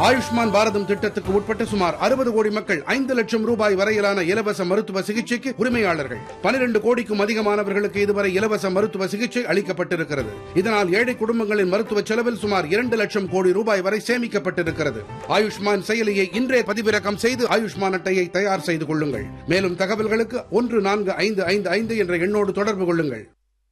ஆயுஷ்மான் பாரதம் திட்டத்துக்கு உட்பட்ட சுமார் அறுபது கோடி மக்கள் ஐந்து லட்சம் ரூபாய் வரையிலான இலவச மருத்துவ சிகிச்சைக்கு உரிமையாளர்கள் பனிரெண்டு கோடிக்கும் அதிகமானவர்களுக்கு இதுவரை இலவச மருத்துவ சிகிச்சை அளிக்கப்பட்டிருக்கிறது இதனால் ஏழை குடும்பங்களின் மருத்துவ செலவில் சுமார் இரண்டு லட்சம் கோடி ரூபாய் வரை சேமிக்கப்பட்டிருக்கிறது ஆயுஷ்மான் செயலியை இன்றே பதிவிறக்கம் செய்து ஆயுஷ்மான் அட்டையை தயார் செய்து கொள்ளுங்கள் மேலும் தகவல்களுக்கு ஒன்று நான்கு ஐந்து ஐந்து ஐந்து என்ற எண்ணோடு தொடர்பு கொள்ளுங்கள்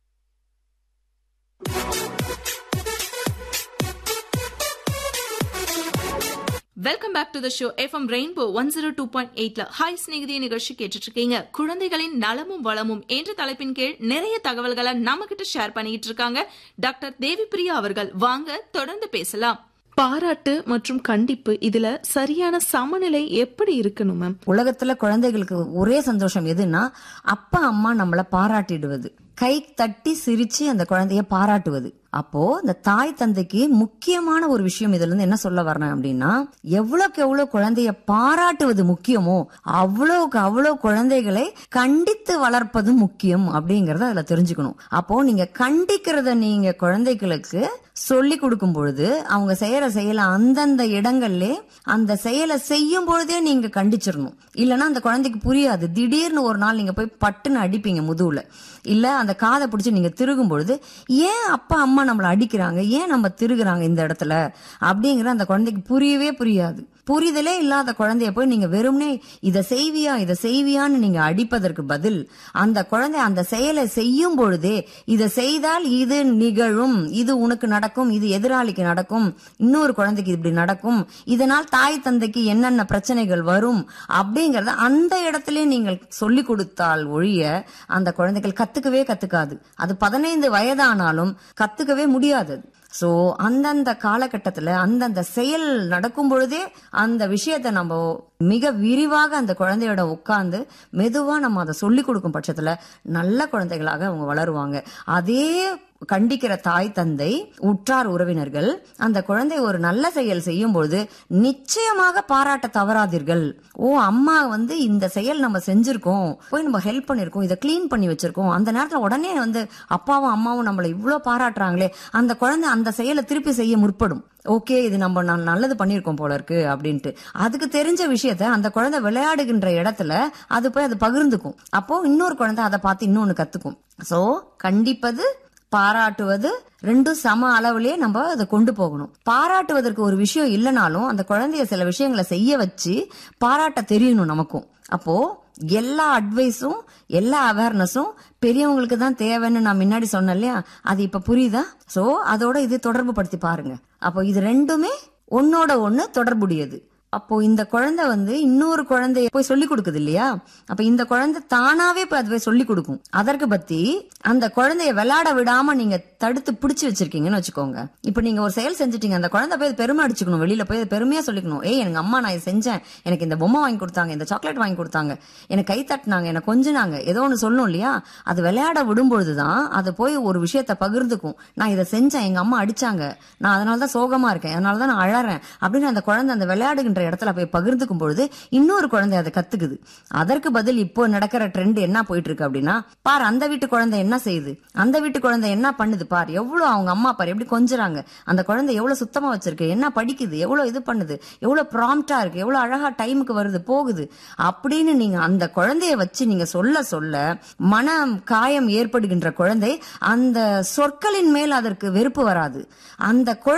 welcome back to the show FM rainbow one zero two point எயிட்ல ஹாய் ஸ்நேகிதிய நிகழ்ச்சி கேட்டுட்டு இருக்கீங்க குழந்தைகளின் நலமும் வளமும் என்ற தலைப்பின் கீழ் நிறைய தகவல்களை நம்ம கிட்ட ஷேர் பண்ணிட்டு இருக்காங்க டாக்டர் தேவிப்பிரியா அவர்கள் வாங்க தொடர்ந்து பேசலாம் பாராட்டு மற்றும் கண்டிப்பு இதுல சரியான சமநிலை எப்படி இருக்கணும் மேம் உலகத்துல குழந்தைகளுக்கு ஒரே சந்தோஷம் எதுன்னா அப்பா அம்மா நம்மள பாராட்டிடுவது கை தட்டி சிரிச்சு அந்த குழந்தைய பாராட்டுவது அப்போ இந்த தாய் தந்தைக்கு முக்கியமான ஒரு விஷயம் இதுல இருந்து என்ன சொல்ல வரேன் அப்படின்னா எவ்வளவுக்கு எவ்வளவு குழந்தைய பாராட்டுவது முக்கியமோ அவ்வளவுக்கு அவ்வளவு குழந்தைகளை கண்டித்து வளர்ப்பது முக்கியம் அப்படிங்கறத அதுல தெரிஞ்சுக்கணும் அப்போ நீங்க கண்டிக்கிறத நீங்க குழந்தைகளுக்கு சொல்லி கொடுக்கும் பொழுது அவங்க செய்யற செயலை அந்தந்த இடங்கள்ல அந்த செயலை செய்யும் பொழுதே நீங்க கண்டிச்சிடணும் இல்லைன்னா அந்த குழந்தைக்கு புரியாது திடீர்னு ஒரு நாள் நீங்க போய் பட்டுன்னு அடிப்பீங்க முதுகுல இல்ல அந்த காதை பிடிச்சி நீங்க திருகும் பொழுது ஏன் அப்பா அம்மா நம்மளை அடிக்கிறாங்க ஏன் நம்ம திருகுறாங்க இந்த இடத்துல அப்படிங்கிற அந்த குழந்தைக்கு புரியவே புரியாது புரிதலே இல்லாத குழந்தைய போய் நீங்க வெறும்னே இதை செய்வியா இதை செய்வியான்னு நீங்க அடிப்பதற்கு பதில் அந்த குழந்தை அந்த செயலை செய்யும் பொழுதே இதை செய்தால் இது நிகழும் இது உனக்கு நடக்கும் இது எதிராளிக்கு நடக்கும் இன்னொரு குழந்தைக்கு இப்படி நடக்கும் இதனால் தாய் தந்தைக்கு என்னென்ன பிரச்சனைகள் வரும் அப்படிங்கறத அந்த இடத்துல நீங்கள் சொல்லி கொடுத்தால் ஒழிய அந்த குழந்தைகள் கத்துக்கவே கத்துக்காது அது பதினைந்து வயதானாலும் கத்துக்கவே முடியாது சோ அந்தந்த காலகட்டத்துல அந்தந்த செயல் நடக்கும் பொழுதே அந்த விஷயத்த நம்ம மிக விரிவாக அந்த குழந்தையோட உட்கார்ந்து மெதுவா நம்ம அதை சொல்லி கொடுக்கும் பட்சத்துல நல்ல குழந்தைகளாக அவங்க வளருவாங்க அதே கண்டிக்கிற தாய் தந்தை உற்றார் உறவினர்கள் அந்த குழந்தை ஒரு நல்ல செயல் செய்யும் பொழுது நிச்சயமாக பாராட்ட தவறாதீர்கள் ஓ அம்மா வந்து இந்த செயல் நம்ம செஞ்சிருக்கோம் போய் நம்ம ஹெல்ப் பண்ணிருக்கோம் இதை கிளீன் பண்ணி வச்சிருக்கோம் அந்த நேரத்துல உடனே வந்து அப்பாவும் அம்மாவும் நம்மளை இவ்வளவு பாராட்டுறாங்களே அந்த குழந்தை அந்த செயலை திருப்பி செய்ய முற்படும் ஓகே இது நம்ம நான் நல்லது பண்ணிருக்கோம் போல இருக்கு அப்படின்ட்டு அதுக்கு தெரிஞ்ச விஷயத்த அந்த குழந்தை விளையாடுகின்ற இடத்துல அது போய் அது பகிர்ந்துக்கும் அப்போ இன்னொரு குழந்தை அதை பார்த்து இன்னொன்னு கத்துக்கும் சோ கண்டிப்பது பாராட்டுவது ரெண்டும் சம அளவுலயே நம்ம அதை கொண்டு போகணும் பாராட்டுவதற்கு ஒரு விஷயம் இல்லைனாலும் அந்த குழந்தைய சில விஷயங்களை செய்ய வச்சு பாராட்ட தெரியணும் நமக்கும் அப்போ எல்லா அட்வைஸும் எல்லா அவேர்னஸும் பெரியவங்களுக்கு தான் தேவைன்னு நான் முன்னாடி சொன்னேன் இல்லையா அது இப்ப புரியுதா சோ அதோட இது தொடர்பு படுத்தி பாருங்க அப்போ இது ரெண்டுமே ஒன்னோட ஒண்ணு தொடர்புடையது அப்போ இந்த குழந்தை வந்து இன்னொரு குழந்தைய போய் சொல்லி கொடுக்குது இல்லையா அப்ப இந்த குழந்தை தானாவே போய் அதுவே சொல்லி கொடுக்கும் அதற்கு பத்தி அந்த குழந்தைய விளையாட விடாம நீங்க தடுத்து பிடிச்சு வச்சிருக்கீங்கன்னு வச்சுக்கோங்க இப்ப நீங்க ஒரு செயல் செஞ்சுட்டீங்க அந்த குழந்தை போய் பெருமை அடிச்சுக்கணும் வெளியில போய் பெருமையா சொல்லிக்கணும் ஏய் எனக்கு அம்மா நான் இதை செஞ்சேன் எனக்கு இந்த பொம்மை வாங்கி கொடுத்தாங்க இந்த சாக்லேட் வாங்கி கொடுத்தாங்க எனக்கு கை தட்டினாங்க எனக்கு கொஞ்சினாங்க ஏதோ ஒன்று சொல்லணும் இல்லையா அது விளையாட விடும்பொழுதுதான் அது போய் ஒரு விஷயத்த பகிர்ந்துக்கும் நான் இதை செஞ்சேன் எங்க அம்மா அடிச்சாங்க நான் அதனால தான் சோகமா இருக்கேன் அதனால தான் நான் அழறேன் அப்படின்னு அந்த குழந்தை அந்த விளையாடுகின்ற இடத்துல போய் பகிர்ந்துக்கும் பொழுது இன்னொரு குழந்தை அதை கத்துக்குது அதற்கு பதில் இப்போ நடக்கிற ட்ரெண்ட் என்ன போயிட்டு இருக்கு அப்படின்னா பார் அந்த வீட்டு குழந்தை என்ன செய்யுது அந்த வீட்டு குழந்தை என்ன பண்ணுது பார் எவ்வளவு அவங்க அம்மா பார் எப்படி கொஞ்சறாங்க அந்த குழந்தை எவ்வளவு சுத்தமா வச்சிருக்கு என்ன படிக்குது எவ்வளவு இது பண்ணுது எவ்வளவு ப்ராம்ப்டா இருக்கு எவ்வளவு அழகா டைமுக்கு வருது போகுது அப்படின்னு நீங்க அந்த குழந்தைய வச்சு நீங்க சொல்ல சொல்ல மனம் காயம் ஏற்படுகின்ற குழந்தை அந்த சொற்களின் மேல் அதற்கு வெறுப்பு வராது அந்த குழந்தை